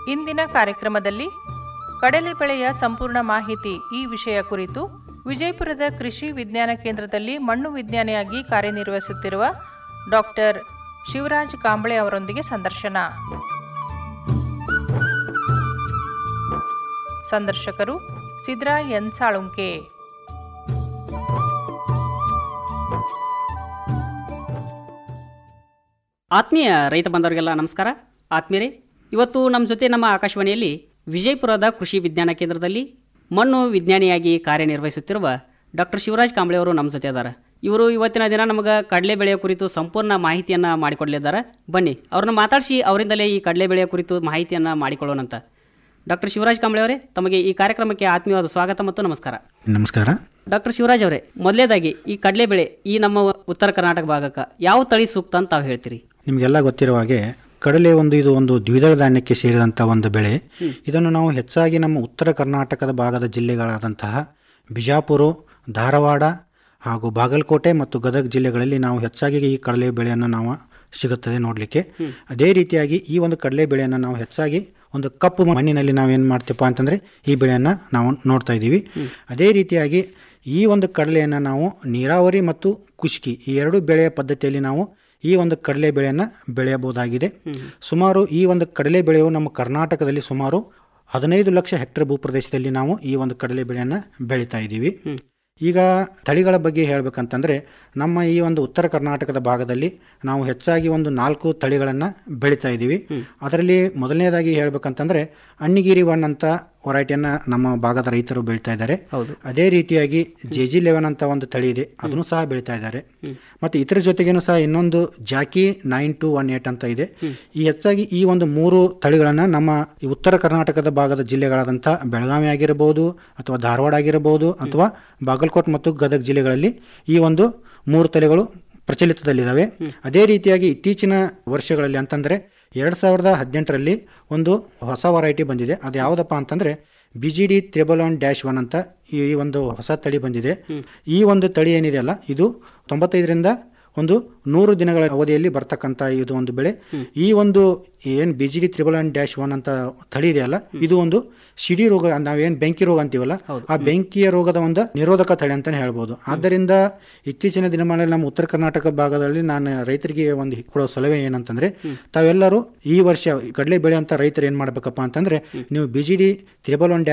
ಇಂದಿನ ಕಾರ್ಯಕ್ರಮದಲ್ಲಿ ಕಡಲೆ ಬೆಳೆಯ ಸಂಪೂರ್ಣ ಮಾಹಿತಿ ಈ ವಿಷಯ ಕುರಿತು ವಿಜಯಪುರದ ಕೃಷಿ ವಿಜ್ಞಾನ ಕೇಂದ್ರದಲ್ಲಿ ಮಣ್ಣು ವಿಜ್ಞಾನಿಯಾಗಿ ಕಾರ್ಯನಿರ್ವಹಿಸುತ್ತಿರುವ ಡಾಕ್ಟರ್ ಶಿವರಾಜ್ ಕಾಂಬಳೆ ಅವರೊಂದಿಗೆ ಸಂದರ್ಶನ ಸಂದರ್ಶಕರು ಸಿದ್ರಾ ಎನ್ ಸಾಳುಂಕೆ ಆತ್ಮೀಯ ರೈತ ಬಂದವರಿಗೆಲ್ಲ ನಮಸ್ಕಾರ ಆತ್ಮೀಯರೇ ಇವತ್ತು ನಮ್ಮ ಜೊತೆ ನಮ್ಮ ಆಕಾಶವಾಣಿಯಲ್ಲಿ ವಿಜಯಪುರದ ಕೃಷಿ ವಿಜ್ಞಾನ ಕೇಂದ್ರದಲ್ಲಿ ಮಣ್ಣು ವಿಜ್ಞಾನಿಯಾಗಿ ಕಾರ್ಯನಿರ್ವಹಿಸುತ್ತಿರುವ ಡಾಕ್ಟರ್ ಶಿವರಾಜ್ ಕಾಂಬಳೆ ಅವರು ನಮ್ಮ ಜೊತೆ ಇದ್ದಾರೆ ಇವರು ಇವತ್ತಿನ ದಿನ ನಮಗೆ ಕಡಲೆ ಬೆಳೆಯ ಕುರಿತು ಸಂಪೂರ್ಣ ಮಾಹಿತಿಯನ್ನು ಮಾಡಿಕೊಡಲಿದ್ದಾರೆ ಬನ್ನಿ ಅವ್ರನ್ನ ಮಾತಾಡಿಸಿ ಅವರಿಂದಲೇ ಈ ಕಡಲೆ ಬೆಳೆಯ ಕುರಿತು ಮಾಹಿತಿಯನ್ನು ಮಾಡಿಕೊಳ್ಳೋಣಂತ ಡಾಕ್ಟರ್ ಶಿವರಾಜ್ ಕಾಂಬಳೆ ಅವರೇ ತಮಗೆ ಈ ಕಾರ್ಯಕ್ರಮಕ್ಕೆ ಆತ್ಮೀಯವಾದ ಸ್ವಾಗತ ಮತ್ತು ನಮಸ್ಕಾರ ನಮಸ್ಕಾರ ಡಾಕ್ಟರ್ ಶಿವರಾಜ್ ಅವರೇ ಮೊದಲೇದಾಗಿ ಈ ಕಡಲೆ ಬೆಳೆ ಈ ನಮ್ಮ ಉತ್ತರ ಕರ್ನಾಟಕ ಭಾಗಕ್ಕೆ ಯಾವ ತಳಿ ಸೂಕ್ತ ಅಂತ ತಾವು ಹೇಳ್ತೀರಿ ನಿಮಗೆಲ್ಲ ಗೊತ್ತಿರುವ ಹಾಗೆ ಕಡಲೆ ಒಂದು ಇದು ಒಂದು ದ್ವಿದಳ ಧಾನ್ಯಕ್ಕೆ ಸೇರಿದಂಥ ಒಂದು ಬೆಳೆ ಇದನ್ನು ನಾವು ಹೆಚ್ಚಾಗಿ ನಮ್ಮ ಉತ್ತರ ಕರ್ನಾಟಕದ ಭಾಗದ ಜಿಲ್ಲೆಗಳಾದಂತಹ ಬಿಜಾಪುರ ಧಾರವಾಡ ಹಾಗೂ ಬಾಗಲಕೋಟೆ ಮತ್ತು ಗದಗ ಜಿಲ್ಲೆಗಳಲ್ಲಿ ನಾವು ಹೆಚ್ಚಾಗಿ ಈ ಕಡಲೆ ಬೆಳೆಯನ್ನು ನಾವು ಸಿಗುತ್ತದೆ ನೋಡಲಿಕ್ಕೆ ಅದೇ ರೀತಿಯಾಗಿ ಈ ಒಂದು ಕಡಲೆ ಬೆಳೆಯನ್ನು ನಾವು ಹೆಚ್ಚಾಗಿ ಒಂದು ಕಪ್ಪು ಮಣ್ಣಿನಲ್ಲಿ ನಾವು ಏನು ಮಾಡ್ತೀವಪ್ಪ ಅಂತಂದರೆ ಈ ಬೆಳೆಯನ್ನು ನಾವು ನೋಡ್ತಾ ಇದ್ದೀವಿ ಅದೇ ರೀತಿಯಾಗಿ ಈ ಒಂದು ಕಡಲೆಯನ್ನು ನಾವು ನೀರಾವರಿ ಮತ್ತು ಕುಷ್ಕಿ ಈ ಎರಡು ಬೆಳೆಯ ಪದ್ಧತಿಯಲ್ಲಿ ನಾವು ಈ ಒಂದು ಕಡಲೆ ಬೆಳೆಯನ್ನು ಬೆಳೆಯಬಹುದಾಗಿದೆ ಸುಮಾರು ಈ ಒಂದು ಕಡಲೆ ಬೆಳೆಯು ನಮ್ಮ ಕರ್ನಾಟಕದಲ್ಲಿ ಸುಮಾರು ಹದಿನೈದು ಲಕ್ಷ ಹೆಕ್ಟೇರ್ ಭೂಪ್ರದೇಶದಲ್ಲಿ ನಾವು ಈ ಒಂದು ಕಡಲೆ ಬೆಳೆಯನ್ನು ಬೆಳೀತಾ ಇದ್ದೀವಿ ಈಗ ತಳಿಗಳ ಬಗ್ಗೆ ಹೇಳಬೇಕಂತಂದರೆ ನಮ್ಮ ಈ ಒಂದು ಉತ್ತರ ಕರ್ನಾಟಕದ ಭಾಗದಲ್ಲಿ ನಾವು ಹೆಚ್ಚಾಗಿ ಒಂದು ನಾಲ್ಕು ತಳಿಗಳನ್ನು ಬೆಳೀತಾ ಇದ್ದೀವಿ ಅದರಲ್ಲಿ ಮೊದಲನೇದಾಗಿ ಹೇಳಬೇಕಂತಂದರೆ ಅಣ್ಣಿಗಿರಿ ಒನ್ ಅಂತ ವೆರೈಟಿಯನ್ನು ನಮ್ಮ ಭಾಗದ ರೈತರು ಬೆಳೀತಾ ಇದ್ದಾರೆ ಹೌದು. ಅದೇ ರೀತಿಯಾಗಿ ಜೆ ಜಿ ಲೆವೆನ್ ಅಂತ ಒಂದು ತಳಿ ಇದೆ ಅದನ್ನು ಸಹ ಬೆಳೀತಾ ಇದ್ದಾರೆ ಮತ್ತು ಇತರ ಜೊತೆಗೇನು ಸಹ ಇನ್ನೊಂದು jockey nine two one eight ಅಂತ ಇದೆ ಈ ಹೆಚ್ಚಾಗಿ ಈ ಒಂದು ಮೂರು ತಳಿಗಳನ್ನು ನಮ್ಮ ಈ ಉತ್ತರ ಕರ್ನಾಟಕದ ಭಾಗದ ಜಿಲ್ಲೆಗಳಾದಂಥ ಬೆಳಗಾವಿ ಆಗಿರಬಹುದು ಅಥವಾ ಧಾರವಾಡ ಆಗಿರಬಹುದು ಅಥವಾ ಬಾಗಲಕೋಟ್ ಮತ್ತು ಗದಗ ಜಿಲ್ಲೆಗಳಲ್ಲಿ ಈ ಒಂದು ಮೂರು ತಳಿಗಳು ಪ್ರಚಲಿತದಲ್ಲಿದ್ದಾವೆ ಅದೇ ರೀತಿಯಾಗಿ ಇತ್ತೀಚಿನ ವರ್ಷಗಳಲ್ಲಿ ಅಂತಂದರೆ ಎರಡು ಸಾವಿರದ ಹದಿನೆಂಟರಲ್ಲಿ ಒಂದು ಹೊಸ ವೆರೈಟಿ ಬಂದಿದೆ ಅದು ಯಾವುದಪ್ಪ ಅಂತಂದರೆ B G D triple one dash one ಅಂತ ಈ ಒಂದು ಹೊಸ ತಳಿ ಬಂದಿದೆ ಈ ಒಂದು ತಳಿ ಏನಿದೆಯಲ್ಲ ಇದು ತೊಂಬತ್ತೈದರಿಂದ ಒಂದು ನೂರು ದಿನಗಳ ಅವಧಿಯಲ್ಲಿ ಬರ್ತಕ್ಕಂಥ ಇದು ಒಂದು ಬೆಳೆ ಈ ಒಂದು ಏನು B G D triple one dash one ಅಂತ ತಳಿ ಇದೆಯಲ್ಲ ಇದು ಒಂದು ಸಿಡಿ ರೋಗ ನಾವೇನು ಬೆಂಕಿ ರೋಗ ಅಂತೀವಲ್ಲ ಆ ಬೆಂಕಿಯ ರೋಗದ ಒಂದು ನಿರೋಧಕ ತಳಿ ಅಂತಾನೆ ಹೇಳ್ಬೋದು ಆದ್ದರಿಂದ ಇತ್ತೀಚಿನ ದಿನಮಾನಗಳಲ್ಲಿ ನಮ್ಮ ಉತ್ತರ ಕರ್ನಾಟಕ ಭಾಗದಲ್ಲಿ ನಾನು ರೈತರಿಗೆ ಒಂದು ಕೊಡೋ ಸಲಹೆ ಏನಂತಂದ್ರೆ ತಾವೆಲ್ಲರೂ ಈ ವರ್ಷ ಕಡಲೆ ಬೆಳೆ ಅಂತ ರೈತರು ಏನು ಮಾಡ್ಬೇಕಪ್ಪ ಅಂತಂದ್ರೆ ನೀವು B G D triple one